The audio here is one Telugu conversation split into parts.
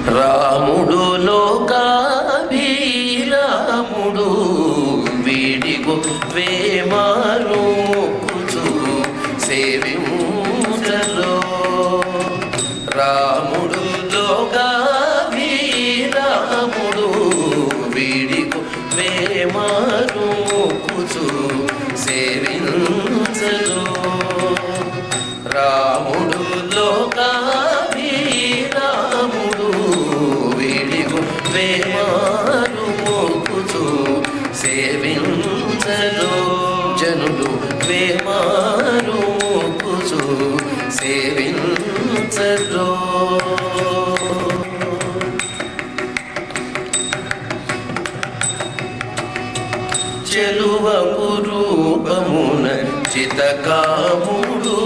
రాముడు లోకాభిరాముడు వీడిగు వేమారు మొక్కుచు సేవించలో రాముడు లోకాభిరాముడు వీడిగు వేమారు మొక్కుచు సేవించలో రాముడు లోకాభిరాముడు వీడిగు వేమారు మోకుచు సేవించలో జనులు వేమారు మోకుచు సేవించలో చెలువ పురూపమున చితకాముడు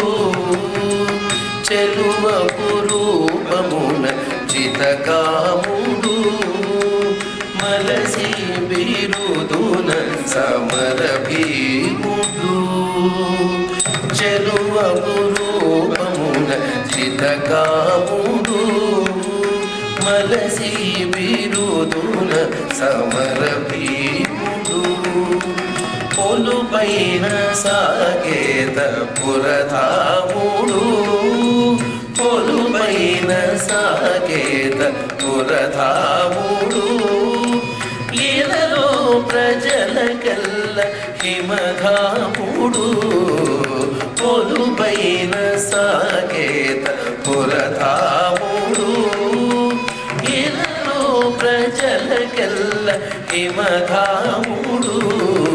చెలువ పురూపమున చితకాముడు మలసి బిరుదున సమర భీముడు చెలువ పురూపమున చితకాముడు మలసి బిరుదున సమర భీముడు పొలుపైన సాగేత పురధాముడు పొలుపైన సాగేత పురధాముడు లీలలో ప్రజల కల్ల హిమధాముడు పొలుపైన సాగేత పురధాముడు ఇలలో ప్రజల కల్ల హిమధాముడు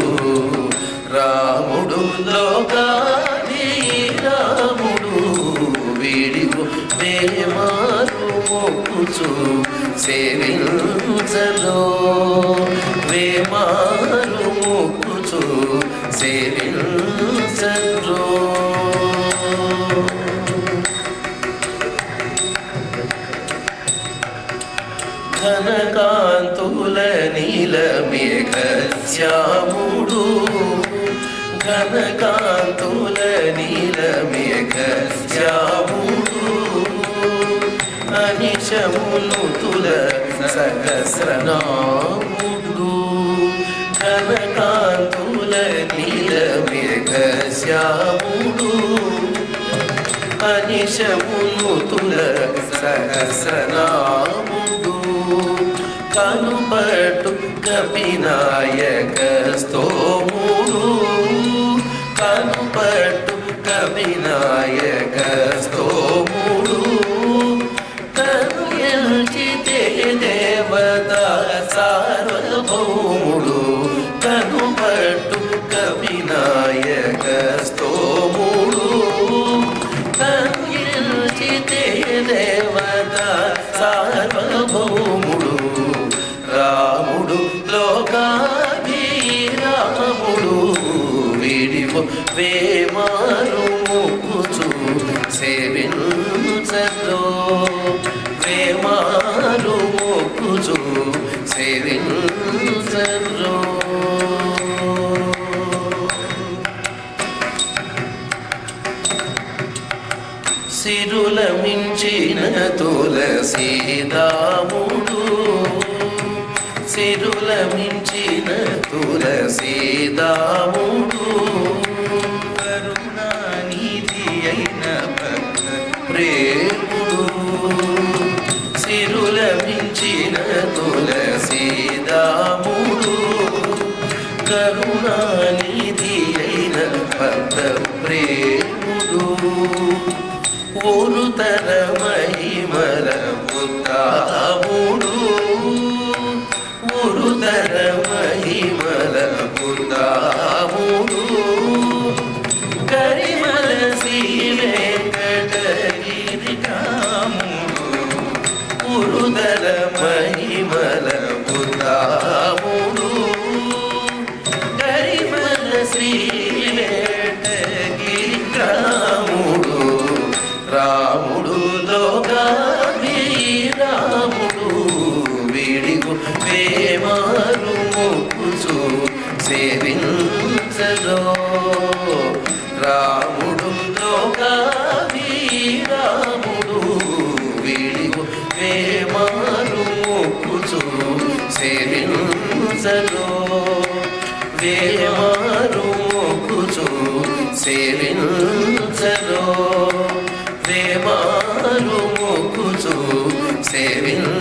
రాముడు లోకాది రాముడు వీడిగు వేమారు మొక్కుచు సేవించలో వేమారు మొక్కుచు సేవించలో ఘనకాంతుల నీల మేఘ శ్యాముడు ఘనకాంతుల నీల మేఘ శ్యాముడు అనిశమును తుల సహస్రనాముడు ఘనకాంతుల నీల మేఘ శ్యాముడు అనిశమును తుల సహస్రనాముడు కనుపట్టు కపినాయక స్తోముడు కనుపట్టు కపినాయక స్తోముడు కనుయల్చితే దేవత సార్వభౌముడు కనుపట్టు కవినాయక స్తోముడు కనుయల్చితే దేవత సార్వభౌముడు రాముడు లోకాభిరాముడు వీడిపో వేమారు ముక్కుచు సేవించలో వేమారు మొక్కుచు సేవించలో సిరుల మించిన తులసీదాముడు సిరుల మించిన తులసీదాముడు కరుణానిధి అయిన భక్త ప్రేముడు సిరుల మించిన తులసీదాముడు కరుణానిధి అయిన భక్త ప్రేముడు ఊరుతర మహిమల పుత్తాముడు ఊరుతర మహిమల పుత్తాముడు కరిమల శ్రీ వెంకటగిరి కాముడు ఉరుదల మహిమల పుత్తాముడు కరిమల శ్రీ వెంకటగిరి రాముడు రాముడు లోకాభిరాముడు వీడిగు వేమారు మొక్కుచు సేవించలో రాముడు లోకాభిరాముడు వీడిగు వేమారు సేవించరో ప్రేమారు మొక్కుచు సేవించ